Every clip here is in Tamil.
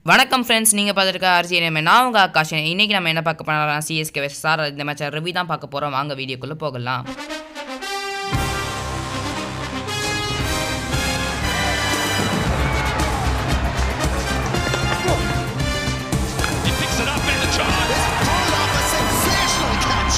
வணக்கம் ஃப்ரெண்ட்ஸ் நீங்கள் பார்த்துருக்க ஆர்ஜிஎம் நான் உங்கள் ஆகாஷ் இன்னைக்கு நம்ம என்ன பார்க்க போறோம் சிஎஸ்கே சார் இந்த மேட்சை ரிவ்யூ தான் பார்க்க போகிறோம் வாங்க வீடியோக்குள்ளே போகலாம் He picks it up in the chance. sensational catch.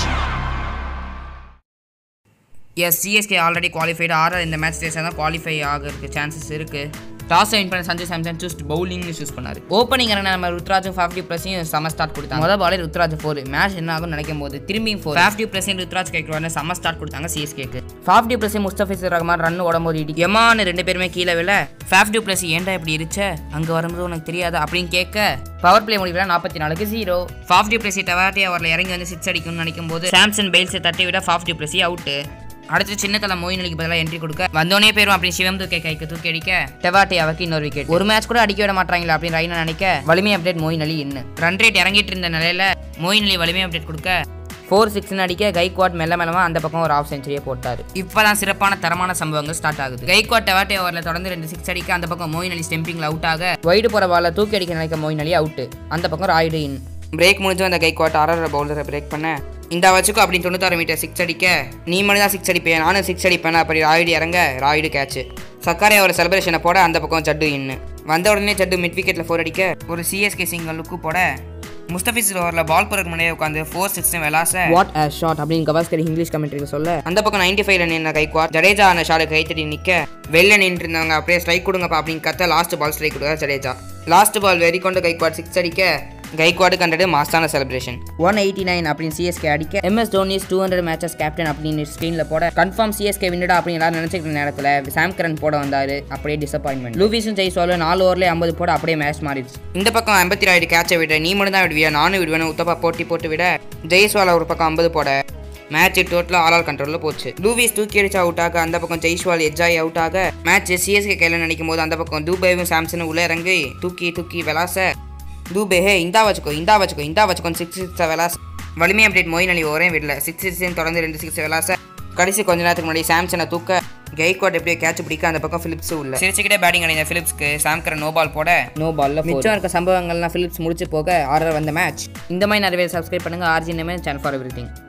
Yes CSK already qualified RR இந்த மேட்ச் ரேஸாக தான் குவாலிஃபை ஆகிறதுக்கு சான்சஸ் இருக்குது டாஸ் வின் பண்ண சஞ்சய் சாம்சன் சூஸ் பவுலிங்னு சூஸ் பண்ணாரு ஓப்பனிங் நம்ம ருத்ராஜும் ஃபாஃப்டி ப்ளஸையும் செம ஸ்டார்ட் கொடுத்தாங்க முதல் பாலே ருத்ராஜ் ஃபோர் மேட்ச் என்ன ஆகும் நினைக்கும் போது திரும்பியும் ஃபோர் ஃபாஃப்டி ப்ளஸையும் ருத்ராஜ் கைக்குவாரு செம ஸ்டார்ட் கொடுத்தாங்க சிஎஸ்கேக்கு ஃபாஃப்டி ப்ளஸையும் முஸ்தபிசர் ரஹ்மான் ரன் ஓடும்போது இடி எமான்னு ரெண்டு பேருமே கீழே விழ ஃபாஃப்டி ப்ளஸ் ஏன்டா இப்படி இருச்ச அங்கே வரும்போது உனக்கு தெரியாதா அப்படின்னு கேட்க பவர் பிளே முடிவில் நாற்பத்தி நாலுக்கு ஜீரோ ஃபாஃப்டி ப்ளஸி டவாட்டி அவரில் இறங்கி வந்து சிக்ஸ் அடிக்கணும்னு நினைக்கும் போது சாம்சன் பெயில்ஸை தட்டி விட ஃபாஃப்டி ப்ளஸி அவுட்டு அடுத்து சின்ன தலை மோயின் அலிக்கு பதிலாக என்ட்ரி கொடுக்க வந்தோடனே போயிரும் அப்படி சிவம் தூக்கை கைக்கு தூக்கி அடிக்க டெவாட்டி அவக்கு இன்னொரு விக்கெட் ஒரு மேட்ச் கூட அடிக்க விட மாட்டாங்களா அப்படின்னு ரைனா நினைக்க வலிமை அப்டேட் மோயின் அலி இன்னும் ரன் ரேட் இறங்கிட்டு இருந்த நிலையில மோயின் அலி வலிமை அப்டேட் கொடுக்க ஃபோர் சிக்ஸ்னு அடிக்க கைக்வாட் மெல்ல மெல்லமா அந்த பக்கம் ஒரு ஆஃப் செஞ்சுரியை போட்டார் இப்போதான் சிறப்பான தரமான சம்பவங்கள் ஸ்டார்ட் ஆகுது கைக்வாட் டெவாட்டி ஓவரில் தொடர்ந்து ரெண்டு சிக்ஸ் அடிக்க அந்த பக்கம் மோயின் அலி ஸ்டெம்பிங்ல அவுட் ஆக வைடு போற பால தூக்கி அடிக்க நினைக்க மோயின் அலி அவுட் அந்த பக்கம் ராய்டு இன் பிரேக் முடிஞ்சு அந்த கைக்வாட் ஆர்ஆர் பவுலரை பிரேக் பண்ண இந்த வச்சுக்கோ அப்படின்னு தொண்ணூத்தாறு மீட்டர் சிக்ஸ் அடிக்க நீ மட்டும் தான் சிக்ஸ் அடிப்பேன் நானும் சிக்ஸ் அடிப்பேன் அப்படி ராய்டு இறங்க ராய்டு கேட்ச் சக்காரே ஒரு செலிப்ரேஷனை போட அந்த பக்கம் ஜட்டு இன்னு வந்த உடனே ஜட்டு மிட் விக்கெட்டில் ஃபோர் அடிக்க ஒரு சிஎஸ்கே சிங்கிள் லுக்கு போட முஸ்தபிஸ் ஓவரில் பால் போறதுக்கு முன்னாடியே உட்காந்து ஃபோர் சிக்ஸ் விளாச வாட் அ ஷாட் அப்படின்னு கவாஸ்கர் இங்கிலீஷ் கமெண்ட்ரியில் சொல்ல அந்த பக்கம் நைன்டி ஃபைவ்ல நின்ன கைக்குவார் ஜடேஜா அந்த ஷாட்டை கைத்தடி நிற்க வெளில நின்று இருந்தவங்க அப்படியே ஸ்ட்ரைக் கொடுங்கப்பா அப்படின்னு கத்த லாஸ்ட் பால் ஸ்ட்ரைக் கொடுக்க ஜடேஜா லாஸ்ட் பால் வெறி கொண்டு கைக்குவாட் சிக்ஸ் அடிக்க கைக்வாடு கண்டது மாஸ்டான செலிப்ரேஷன் ஒன் எயிட்டி நைன் அப்படின்னு சிஎஸ்கே அடிக்க MS Dhoni's two hundred matches captain அப்படின்னு ஸ்க்ரீனில் போட கன்ஃபார்ம் சிஎஸ்கே வின்டா அப்படின்னு எல்லாரும் நினைச்சிக்கிற நேரத்தில் சாம் கரன் போட வந்தார் அப்படியே டிசப்பாயின்மெண்ட் லூவிஸும் ஜெய்ஸ்வாலும் நாலு ஓவர்லேயே ஐம்பது போட அப்படியே மேட்ச் மாறிடுச்சு இந்த பக்கம் ஐம்பத்தி ராய்டு கேட்சை விட நீ மட்டும் தான் விடுவியா நானும் விடுவேன் உத்தப்பா போட்டி போட்டு விட ஜெய்ஸ்வால் ஒரு பக்கம் ஐம்பது போட மேட்ச் டோட்டலாக ஆல் ஆல் கண்ட்ரோலில் போச்சு லூவிஸ் தூக்கி அடிச்சு அவுட் ஆக அந்த பக்கம் ஜெய்ஸ்வால் எஜ்ஜாய் அவுட் ஆக மேட்ச் சிஎஸ்கே கையில் நினைக்கும் போது அந்த பக்கம் தூபேவும் சாம்சனும் உள்ளே இறங்கி தூக்கி தூக்கி விளாச தூபே ஹே இந்தா வச்சுக்கோ இந்தா வச்சுக்கோ இந்தா வச்சுக்கோ சிக்ஸ் சிக்ஸ் விளாச வலிமை அப்டேட் மொயின் அலி ஒரே விடல சிக்ஸ் சிக்ஸ் தொடர்ந்து ரெண்டு சிக்ஸ் விளாச கடைசி கொஞ்ச நேரத்துக்கு முன்னாடி சாம்சனை தூக்க கைக்வாட் எப்படியோ கேட்ச் பிடிக்க அந்த பக்கம் பிலிப்ஸ் உள்ள சிரிச்சுக்கிட்டே பேட்டிங் அடிந்த பிலிப்ஸ்க்கு சாம்கர் நோ பால் போட நோ பால்ல மிச்சம் இருக்க சம்பவங்கள்லாம் பிலிப்ஸ் முடிச்சு போக ஆர்டர் வந்த மேட்ச் இந்த மாதிரி நிறைய சப்ஸ்கிரைப் பண்ணுங்க origin channel for every thing